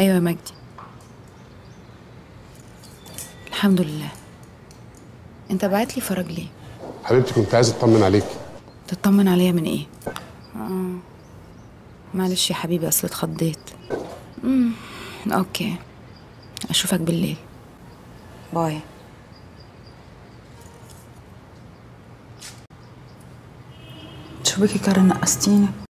ايوه يا مجدي الحمد لله انت بعت لي فرج ليه حبيبتي كنت عايز اطمن عليك تطمن عليا من ايه اه معلش يا حبيبي اصل اتخضيت امم اوكي اشوفك بالليل باي شو بك كارن نقصتيني